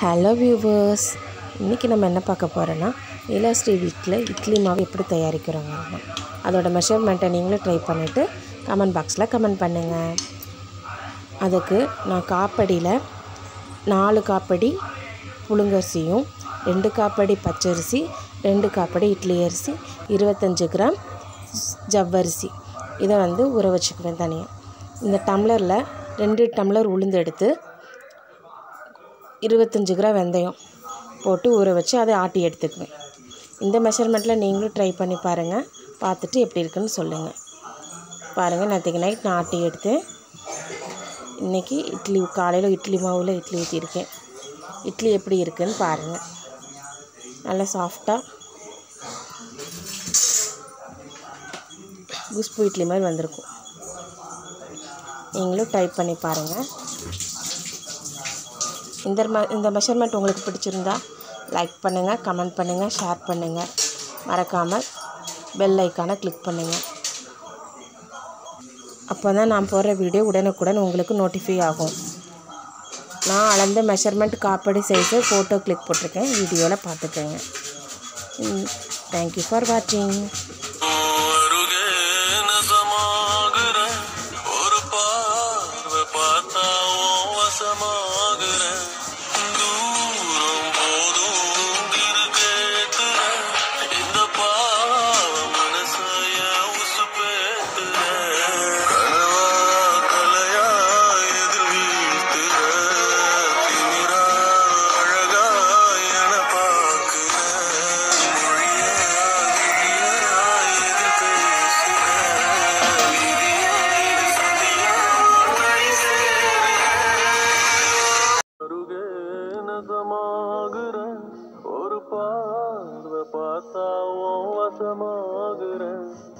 hello viewers இன்றைக்கி நம்ம என்ன பார்க்க போகிறோன்னா நீலாஸ்ரீ வீட்டில் இட்லி மாவு எப்படி தயாரிக்கிறோங்க அதோட மெஷர்மெண்ட்டை நீங்களும் ட்ரை பண்ணிவிட்டு கமெண்ட் பாக்ஸில் கமெண்ட் பண்ணுங்கள் அதுக்கு நான் காப்படியில் நாலு காப்படி புழுங்கரிசியும் ரெண்டு காப்படி பச்சரிசி ரெண்டு காப்படி இட்லி அரிசி இருபத்தஞ்சி கிராம் ஜவ்வரிசி இதை வந்து ஊற வச்சுக்குவேன் தனியாக இந்த டம்ளரில் ரெண்டு டம்ளர் உளுந்து எடுத்து இருபத்தஞ்சி கிராம் வெந்தயம் போட்டு ஊற வச்சு அதை ஆட்டி எடுத்துக்குவேன் இந்த மெஷர்மெண்ட்டில் நீங்களும் ட்ரை பண்ணி பாருங்கள் பார்த்துட்டு எப்படி இருக்குன்னு சொல்லுங்கள் பாருங்கள் நேற்றுக்கு நைட் நான் ஆட்டி எடுத்தேன் இன்றைக்கி இட்லி காலையில் இட்லி மாவில் இட்லி ஊற்றிருக்கேன் இட்லி எப்படி இருக்குன்னு பாருங்கள் நல்லா சாஃப்டாக குஷ்பு இட்லி மாதிரி வந்திருக்கும் நீங்களும் ட்ரை பண்ணி பாருங்கள் இந்த ம இந்த மெஷர்மெண்ட் உங்களுக்கு பிடிச்சிருந்தா லைக் பண்ணுங்கள் கமெண்ட் பண்ணுங்கள் ஷேர் பண்ணுங்கள் மறக்காமல் பெல் ஐக்கானை கிளிக் பண்ணுங்கள் அப்போ தான் நான் போடுற வீடியோ உடனுக்குடன் உங்களுக்கு நோட்டிஃபை ஆகும் நான் அளந்த மெஷர்மெண்ட் காப்படி சைஸு ஃபோட்டோ கிளிக் போட்டிருக்கேன் வீடியோவில் பார்த்துக்கோங்க தேங்க்யூ ஃபார் வாட்சிங் அருகே நசமாகுற ஒரு பார்வை பார்த்தா உன் வசமாகுற தூரம் போதும் இருக்கேத்துற இந்த பாவ மனசைய உசுப்பேத்துற கனவா கலையா எதில் வீழ்த்துற திமிரா அழகா என பார்க்குற மொழியா விதியா எதில் பேசுற விதியா இது சதியா வழி அருகே நசமாகுற ஒரு பார்வை பார்த்தா உன் வசமாகுற